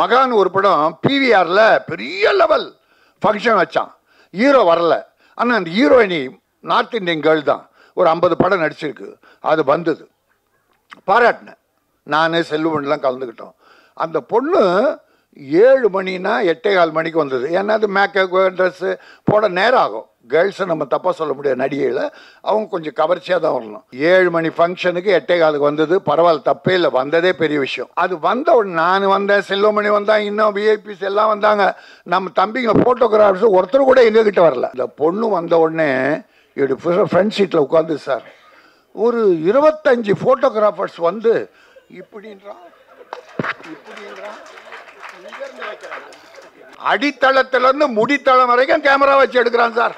மகான் ஒரு படம் பிவிஆரில் பெரிய லெவல் ஃபங்க்ஷன் வச்சான் ஹீரோ வரல ஆனால் அந்த ஹீரோயினி நார்த் இந்தியன் கேர்ள் தான் ஒரு ஐம்பது படம் நடிச்சிருக்கு அது வந்தது பாராட்டினேன் நான் செல்வமணிலாம் கலந்துக்கிட்டோம் அந்த பொண்ணு ஏழு மணினா எட்டே கால் மணிக்கு வந்தது ஏன்னா அது மேக்கப் ட்ரெஸ்ஸு போட நேரம் ஆகும் கேர்ள்ஸை நம்ம தப்பாக சொல்ல முடியாது நடிகையில் அவங்க கொஞ்சம் கவர்ச்சியாக தான் வரணும் ஏழு மணி ஃபங்க்ஷனுக்கு எட்டே காலுக்கு வந்தது பரவாயில்ல தப்பே இல்லை வந்ததே பெரிய விஷயம் அது வந்த உடனே நான் வந்தேன் செல்வமணி வந்தான் இன்னும் விஐபிஸ் எல்லாம் வந்தாங்க நம்ம தம்பிங்க ஃபோட்டோகிராஃபர்ஸ் ஒருத்தர் கூட எங்ககிட்ட வரல இந்த பொண்ணு வந்த உடனே இப்படி ஃப்ரண்ட் சீட்டில் உட்காந்து சார் ஒரு இருபத்தஞ்சு ஃபோட்டோகிராஃபர்ஸ் வந்து இப்படின்றான் இப்படின்றான் இங்கிருந்து வைக்கிறான். அடித்தளத்துல இருந்து முடித்தளம் வரைக்கும் கேமரா வச்சு எடுக்கிறான் சார்